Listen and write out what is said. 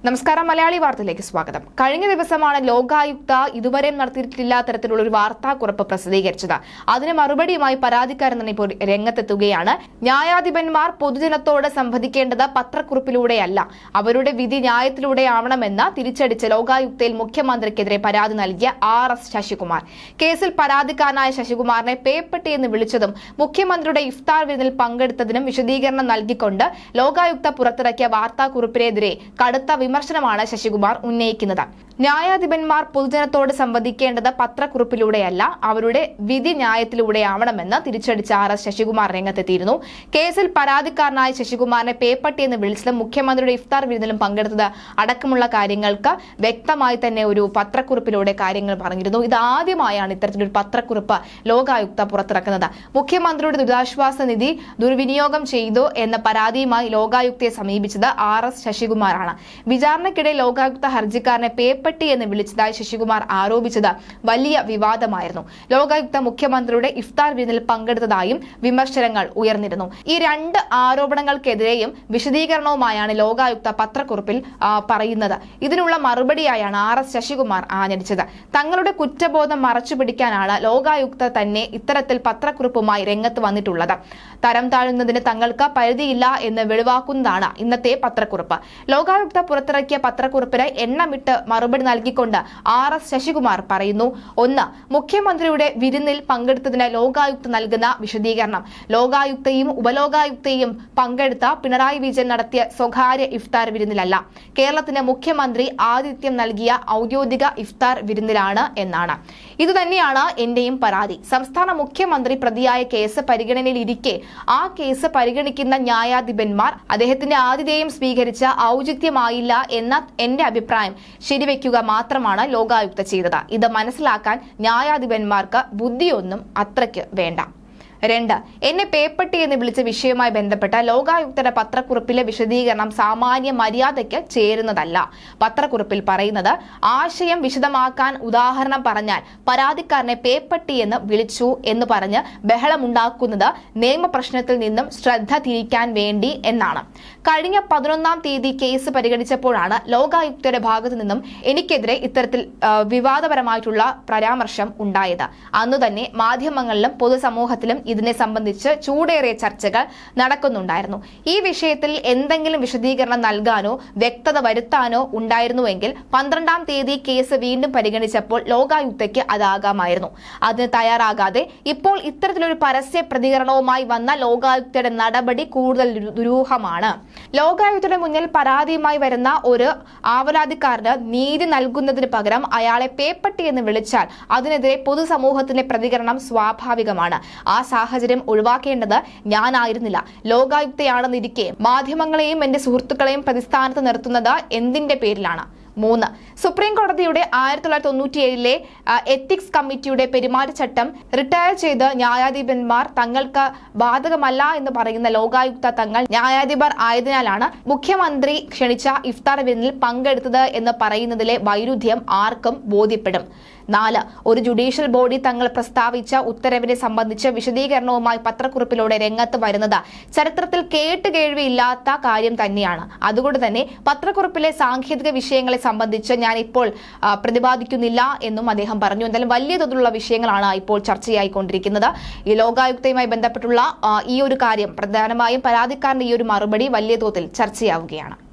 നമസ്കാരം മലയാളി വാർത്തയിലേക്ക് സ്വാഗതം കഴിഞ്ഞ ദിവസമാണ് ലോകായുക്ത ഇതുവരെ നടത്തിയിട്ടില്ലാ തരത്തിലുള്ള ഒരു വാർത്താക്കുറിപ്പ് പ്രസിദ്ധീകരിച്ചത് അതിന് മറുപടിയുമായി പരാതിക്കാരൻ തന്നെ ഇപ്പോൾ രംഗത്തെത്തുകയാണ് ന്യായാധിപന്മാർ പൊതുജനത്തോട് സംവദിക്കേണ്ടത് പത്രക്കുറിപ്പിലൂടെയല്ല അവരുടെ വിധി ന്യായത്തിലൂടെയാവണമെന്ന് തിരിച്ചടിച്ച് ലോകായുക്തയിൽ മുഖ്യമന്ത്രിക്കെതിരെ പരാതി നൽകിയ ആർ എസ് ശശികുമാർ കേസിൽ പരാതിക്കാരനായ ശശികുമാറിനെ പേപ്പട്ടി എന്ന് വിളിച്ചതും മുഖ്യമന്ത്രിയുടെ ഇഫ്താർ വിരുന്നിൽ പങ്കെടുത്തതിനും വിശദീകരണം നൽകിക്കൊണ്ട് ലോകായുക്ത പുറത്തിറക്കിയ വാർത്താക്കുറിപ്പിനെതിരെ കടുത്ത വിമർശനമാണ് ശശികുമാർ ഉന്നയിക്കുന്നത് ന്യായാധിപന്മാർ പൊതുജനത്തോട് സംവദിക്കേണ്ടത് പത്രക്കുറിപ്പിലൂടെയല്ല അവരുടെ വിധി ന്യായത്തിലൂടെയാവണമെന്ന് തിരിച്ചടിച്ച ആർ എസ് ശശികുമാർ രംഗത്തെത്തിയിരുന്നു കേസിൽ പരാതിക്കാരനായ ശശികുമാറിനെ പേപ്പട്ടി എന്ന് വിളിച്ചത് മുഖ്യമന്ത്രിയുടെ ഇഫ്താർ വിരുന്നിലും പങ്കെടുത്തത് അടക്കമുള്ള കാര്യങ്ങൾക്ക് വ്യക്തമായി തന്നെ ഒരു പത്രക്കുറിപ്പിലൂടെ കാര്യങ്ങൾ പറഞ്ഞിരുന്നു ഇത് ആദ്യമായാണ് ഇത്തരത്തിലൊരു പത്രക്കുറിപ്പ് ലോകായുക്ത പുറത്തിറക്കുന്നത് മുഖ്യമന്ത്രിയുടെ ദുരിതാശ്വാസ നിധി ദുർവിനിയോഗം ചെയ്തു എന്ന പരാതിയുമായി ലോകായുക്തയെ സമീപിച്ചത് ആർ എസ് ശശികുമാറാണ് വിചാരണയ്ക്കിടെ ലോകായുക്ത ഹർജിക്കാരനെ പേപ്പട്ടി എന്ന് വിളിച്ചതായി ശശികുമാർ ആരോപിച്ചത് വലിയ വിവാദമായിരുന്നു ലോകായുക്ത മുഖ്യമന്ത്രിയുടെ ഇഫ്താർ വിരുന്നിൽ പങ്കെടുത്തതായും വിമർശനങ്ങൾ ഉയർന്നിരുന്നു ഈ രണ്ട് ആരോപണങ്ങൾക്കെതിരെയും വിശദീകരണവുമായാണ് ലോകായുക്ത പത്രക്കുറിപ്പിൽ ആ, പറയുന്നത് ഇതിനുള്ള മറുപടിയായാണ് ആർ എസ് ശശികുമാർ ആഞ്ഞടിച്ചത് തങ്ങളുടെ കുറ്റബോധം മറച്ചുപിടിക്കാനാണ് ലോകായുക്ത തന്നെ ഇത്തരത്തിൽ പത്രക്കുറിപ്പുമായി രംഗത്ത് വന്നിട്ടുള്ളത് തരം താഴുന്നതിന് തങ്ങൾക്ക് പരിധിയില്ല എന്ന് വെളിവാക്കുന്നതാണ് ഇന്നത്തെ പത്രക്കുറിപ്പ് ലോകായുക്ത പുറത്തിറക്കിയ പത്രക്കുറിപ്പിന് എണ്ണമിട്ട് മറുപടി നൽകിക്കൊണ്ട് ആർ എസ് ശശികുമാർ പറയുന്നു ഒന്ന് മുഖ്യമന്ത്രിയുടെ വിരുന്നിൽ പങ്കെടുത്തതിന് ലോകായുക്ത നൽകുന്ന വിശദീകരണം ലോകായുക്തയും ഉപലോകായുക്തയും പങ്കെടുത്ത പിണറായി വിജയൻ നടത്തിയ സ്വകാര്യ ഇഫ്താർ വിരുന്നിലല്ല കേരളത്തിന് മുഖ്യമന്ത്രി ആതിഥ്യം നൽകിയ ഔദ്യോഗിക ഇഫ്താർ വിരുന്നിലാണ് എന്നാണ് ഇതുതന്നെയാണ് എന്റെയും പരാതി സംസ്ഥാന മുഖ്യമന്ത്രി പ്രതിയായ കേസ് പരിഗണനയിലിരിക്കെ ആ കേസ് പരിഗണിക്കുന്ന ന്യായാധിപന്മാർ അദ്ദേഹത്തിന്റെ ആതിഥേയം സ്വീകരിച്ച ഔചിത്യമായില്ല എന്ന എന്റെ അഭിപ്രായം ശരിവെക്കുക മാത്രമാണ് ലോകായുക്ത ചെയ്തത് ഇത് മനസ്സിലാക്കാൻ ന്യായാധിപന്മാർക്ക് ബുദ്ധിയൊന്നും അത്രയ്ക്ക് വേണ്ട രണ്ട് എന്നെ പേപ്പട്ടി എന്ന് വിളിച്ച വിഷയവുമായി ബന്ധപ്പെട്ട ലോകായുക്തയുടെ പത്രക്കുറിപ്പിലെ വിശദീകരണം സാമാന്യ മര്യാദയ്ക്ക് ചേരുന്നതല്ല പത്രക്കുറിപ്പിൽ പറയുന്നത് ആശയം വിശദമാക്കാൻ ഉദാഹരണം പറഞ്ഞാൽ പരാതിക്കാരനെ പേപ്പട്ടി എന്ന് വിളിച്ചു എന്ന് പറഞ്ഞ് ബഹളമുണ്ടാക്കുന്നത് നിയമപ്രശ്നത്തിൽ നിന്നും ശ്രദ്ധ തിരിക്കാൻ വേണ്ടി എന്നാണ് കഴിഞ്ഞ പതിനൊന്നാം തീയതി കേസ് പരിഗണിച്ചപ്പോഴാണ് ലോകായുക്തയുടെ ഭാഗത്തു നിന്നും എനിക്കെതിരെ ഇത്തരത്തിൽ ആ, വിവാദപരമായിട്ടുള്ള പരാമർശം ഉണ്ടായത് അന്നു തന്നെ മാധ്യമങ്ങളിലും പൊതുസമൂഹത്തിലും ഇതിനെ സംബന്ധിച്ച് ചൂടേറിയ ചർച്ചകൾ നടക്കുന്നുണ്ടായിരുന്നു ഈ വിഷയത്തിൽ എന്തെങ്കിലും വിശദീകരണം നൽകാനോ വ്യക്തത വരുത്താനോ ഉണ്ടായിരുന്നുവെങ്കിൽ പന്ത്രണ്ടാം തീയതി കേസ് വീണ്ടും പരിഗണിച്ചപ്പോൾ ലോകായുക്തയ്ക്ക് അതാകാമായിരുന്നു അതിന് തയ്യാറാകാതെ ഇപ്പോൾ ഇത്തരത്തിലൊരു പരസ്യ പ്രതികരണവുമായി വന്ന ലോകായുക്തയുടെ നടപടി കൂടുതൽ ദുരു- ദുരൂഹമാണ് ലോകായുക്തയുടെ മുന്നിൽ പരാതിയുമായി വരുന്ന ഒരു ആവലാതിക്കാരന് നീതി നൽകുന്നതിന് പകരം അയാളെ പേപ്പട്ടി എന്ന് വിളിച്ചാൽ അതിനെതിരെ പൊതുസമൂഹത്തിന്റെ പ്രതികരണം സ്വാഭാവികമാണ് ആ സാഹചര്യം ഒഴിവാക്കേണ്ടത് ഞാനായിരുന്നില്ല ലോകായുക്തയാണെന്നിരിക്കെ മാധ്യമങ്ങളെയും എന്റെ സുഹൃത്തുക്കളെയും പ്രതിസ്ഥാനത്ത് നിർത്തുന്നത് എന്തിന്റെ പേരിലാണ് മൂന്ന് സുപ്രീം കോടതിയുടെ ആയിരത്തി തൊള്ളായിരത്തി തൊണ്ണൂറ്റിയേഴിലെ എത്തിക്സ് കമ്മിറ്റിയുടെ പെരുമാറ്റച്ചട്ടം റിട്ടയർ ചെയ്ത് ന്യായാധിപന്മാർ തങ്ങൾക്ക് ബാധകമല്ല എന്ന് പറയുന്ന ലോകായുക്ത തങ്ങൾ ന്യായാധിപർ ആയതിനാലാണ് മുഖ്യമന്ത്രി ക്ഷണിച്ച ഇഫ്താർ വിരുന്നിൽ പങ്കെടുത്തത് എന്ന് പറയുന്നതിലെ വൈരുദ്ധ്യം ആർക്കും ബോധ്യപ്പെടും നാല് ഒരു ജുഡീഷ്യൽ ബോഡി തങ്ങൾ പ്രസ്താവിച്ച ഉത്തരവിനെ സംബന്ധിച്ച് വിശദീകരണവുമായി പത്രക്കുറിപ്പിലൂടെ രംഗത്ത് വരുന്നത് ചരിത്രത്തിൽ കേട്ടുകേഴ്വിയില്ലാത്ത കാര്യം തന്നെയാണ് അതുകൊണ്ട് തന്നെ പത്രക്കുറിപ്പിലെ സാങ്കേതിക വിഷയങ്ങളെ സംബന്ധിച്ച് ഞാൻ ഇപ്പോൾ ആ, പ്രതിപാദിക്കുന്നില്ല എന്നും അദ്ദേഹം പറഞ്ഞു എന്തായാലും വലിയ തോതിലുള്ള വിഷയങ്ങളാണ് ഇപ്പോൾ ചർച്ചയായിക്കൊണ്ടിരിക്കുന്നത് ഈ ലോകായുക്തയുമായി ബന്ധപ്പെട്ടുള്ള ആ, ഈ ഒരു കാര്യം പ്രധാനമായും പരാതിക്കാരന്റെ ഈ ഒരു മറുപടി വലിയ തോതിൽ ചർച്ചയാവുകയാണ്